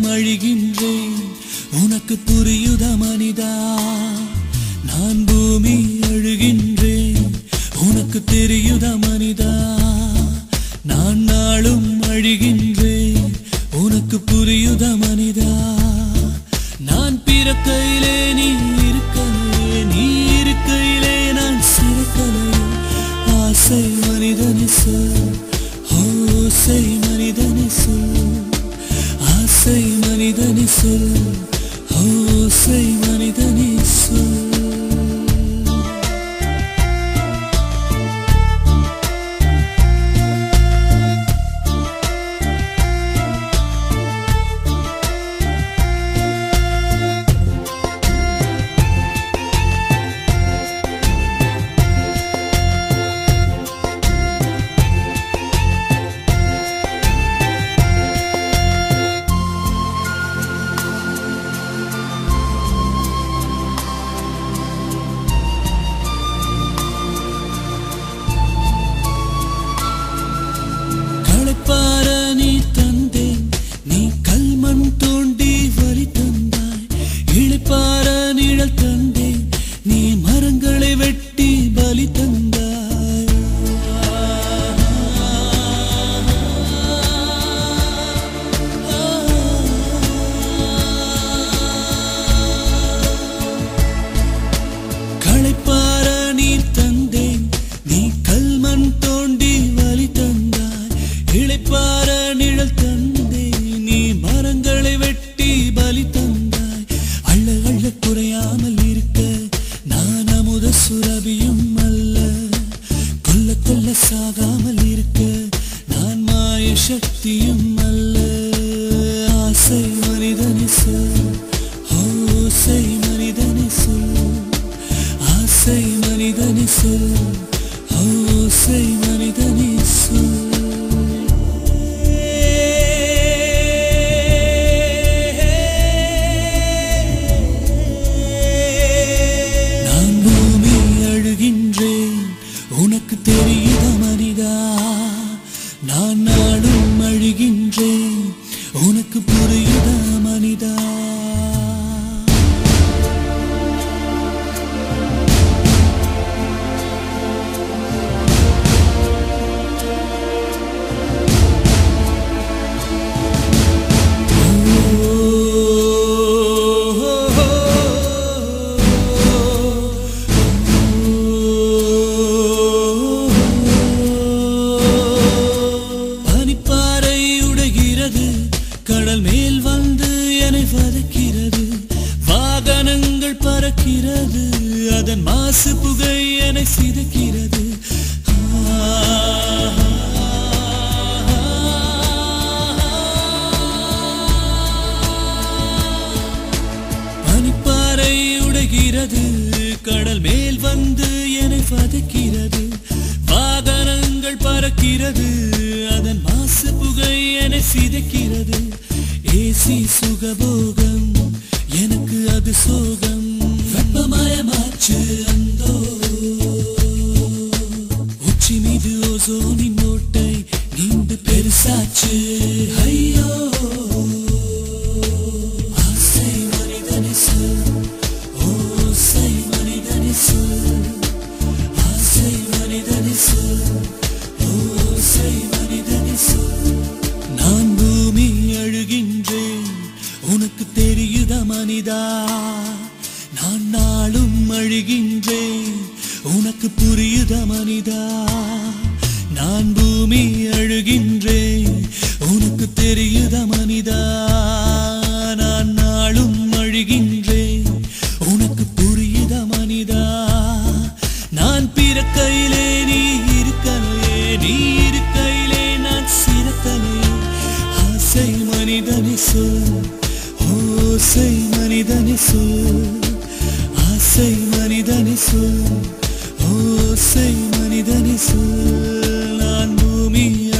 அழிகின்றேன் உனக்கு புரியுதா மனிதா நான் பூமி அழுகின்றேன் உனக்கு தெரியுதா மனிதா நான் நாளும் அழிகின்றேன் உனக்கு புரியுதா மனிதா நான் பிறக்கையிலே நீ இருக்கலையே நீ இருக்கையிலே நான் சிறக்கலையே ஆசை மனிதனே சொல் ஓசை மனிதனே சொல் ஆசை மனிதனே சொல் ஓசை மனிதனே சொல் களைப்பார நீ தந்தேன் நீ கல்மண் தோண்டி வழி தந்தாய் இழைப்பார நிழல் தந்தேன் நீ மரங்களை வெட்டி பலி தந்தாய் களைப்பார நீ தந்தேன் நீ கல்மண் தோண்டி வழி தந்தாய் இழைப்பார நிழல் தந்தேன் நீ மரங்களை வெட்டி பலி தந்தாய் அள்ள அள்ள குறையாமல் இருக்க நான் அமுத சுரபியும் அல்ல கொல்ல கொல்ல சாகாமல் இருக்க நான் மாய சக்தியும் அல்ல ஆசை மனிதனே சொல் ஓசை மனிதனே சொல் ஆசை மனிதனே சொல் ஓசை மனிதனே சொல் நான் பூமி அழுகின்றேன் உனக்கு தெரியுதா மனிதா நான் நாடும் அழுகின்றேன் உனக்கு புரியுதா மனிதா பனிப்பாறை உடைகிறது கடல் மேல் வந்து என்னை வதக்கிறது வாகனங்கள் பறக்கிறது அதன் மாசு புகை என்னை சிதைக்கிறது பனிப்பாறை உடைகிறது கடல் மேல் வந்து என்னை வதக்கிறது வாகனங்கள் பறக்கிறது அதன் மாசு புகை என்னை சிதைக்கிறது ஏசி சுகபோகம் எனக்கு அது சோகம் வெப்பமயமாச்சு அந்தோ உச்சி மீது ஓசோனின் ஓட்டை நீண்டு பெருசாச்சு ஐயோ ஆசை மனிதனே சொல் ஓசை மனிதனே சொல் ஆசை மனிதனே சொல் ஓசை மனிதனே சொல் நான் பூமி அழுகின்றேன் உனக்கு தெரியுதா மனிதா நான் நாளும் அழுகின்றேன் உனக்கு புரியுதா மனிதா நான் பூமி அழுகின்றேன் உனக்கு தெரியுதா மனிதா நான் நாளும் அழுகின்றேன் உனக்கு புரியுதா மனிதா நான் பிறக்கையிலே நீ இருக்கலையே நீ இருக்கையிலே நான் சிறக்கலையே ஆசை மனிதனே சொல் ஓசை மனிதனே சொல் ஆசை மனிதனே சொல் ஓசை மனிதனே சொல் நான் பூமி